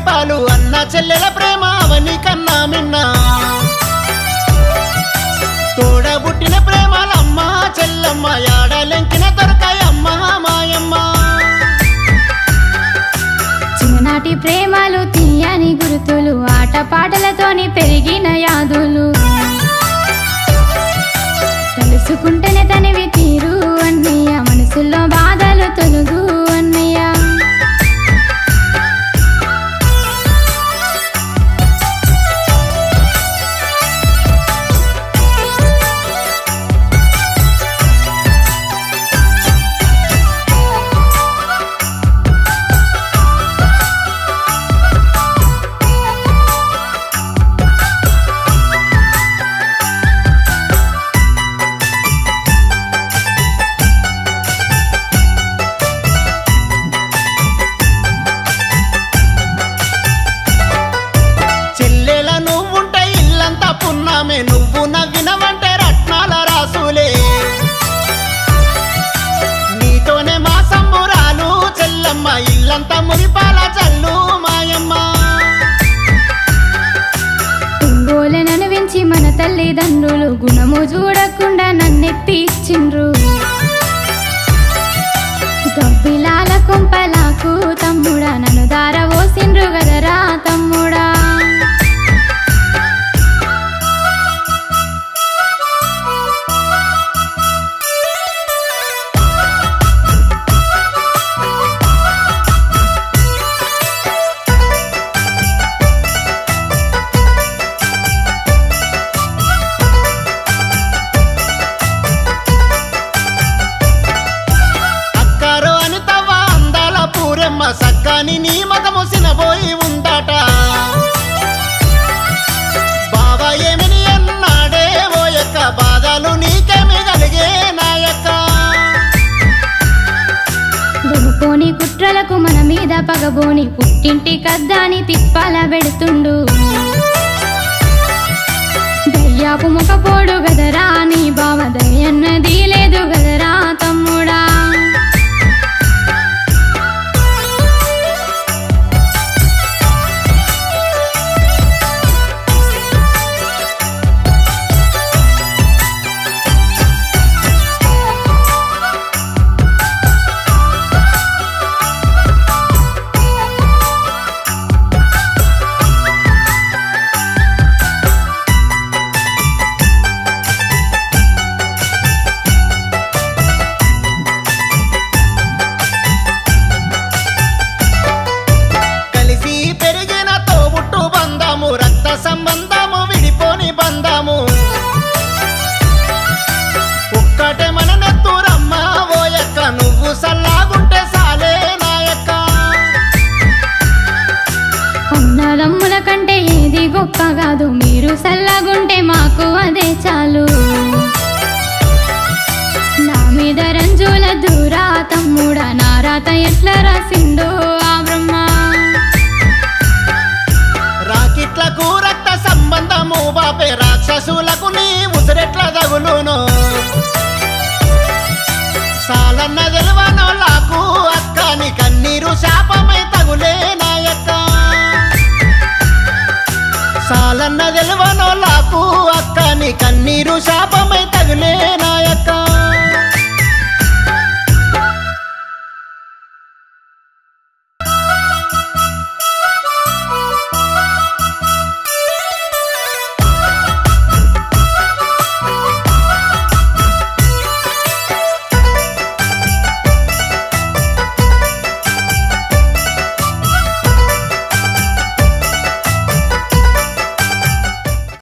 పాలు అన్న చెల్లెల ప్రేమ అవని కన్నా మిన్న తోడబుట్టిన ప్రేమలమ్మ చెల్లమ్మ యాడలెంకిన దొరకాయమ్మ మాయమ్మ చిన్ననాటి ప్రేమలు తీయని గుర్తులు ఆటపాటలతోని పెరిగిన యాదులు తలుసుకుంటేనే తనివి తీరు అన్నయ్య మనసులో బాధలు తొలుగు అన్నయ్య చెల్లెల నువ్వుంటే ఇల్లంతా పున్నామే నువ్వు నవ్వినవంటే రత్నాల రాసులే నీతోనే మా సంబురాలు చెల్లమ్మ ఇల్లంతా మురిపాల చల్లు మాయమ్మ ఒంగోలెనను వించి మన తల్లిదండ్రులు గుణము చూడకుండా నన్నెత్తి ఇచ్చిండ్రు గబ్బిలాల కుంపలాకు తమ్ముడా నన్ను దార పోసిండ్రు గదరా తమ్ముడా అక్కారో అని తవ్వ అందాల పూరెమ్మ సక్కాని నీ మగము సినబోయి ఉందట బాబా ఏమిని అన్నాడే ఓ యొక్క బాధలు నీకేమి కలిగే నాయక్క దునుకోని కుట్రలకు మన మీద పగబోని పుట్టింటి కద్దాని తిప్పాల పెడుతుండు దయ్యాపు ముఖపోడు గదరా నీ బావ దయన్నది లేదు గదరా తమ్ముడా కలిసి పెరిగిన తోబుట్టు బంధము రక్త సంబంధము విడిపోని బంధము ఒక్కటే మన నెత్తురమ్మ ఓ యొక్క నువ్వు సల్లాగుంటే సాలే నాయక్క అన్నదమ్ముల కంటే ఏది గొప్ప కాదు మీరు సల్లగుంటే మాకు అదే చాలు నా మీద రంజుల దూరా తమ్ముడా నా రాత ఎట్లా రాసిండో ఆ బ్రహ్మ రాకిట్లకు రక్త సంబంధము బాపే రాక్షసులకు నీ ఉసిరెట్ల తగులును సాలన్న తెలవనోళ్ళకు అక్కని కన్నీరు శాపమై తగులే నాయక్క సాలన్న తెలవనోళ్ళకు అక్కని కన్నీరు శాప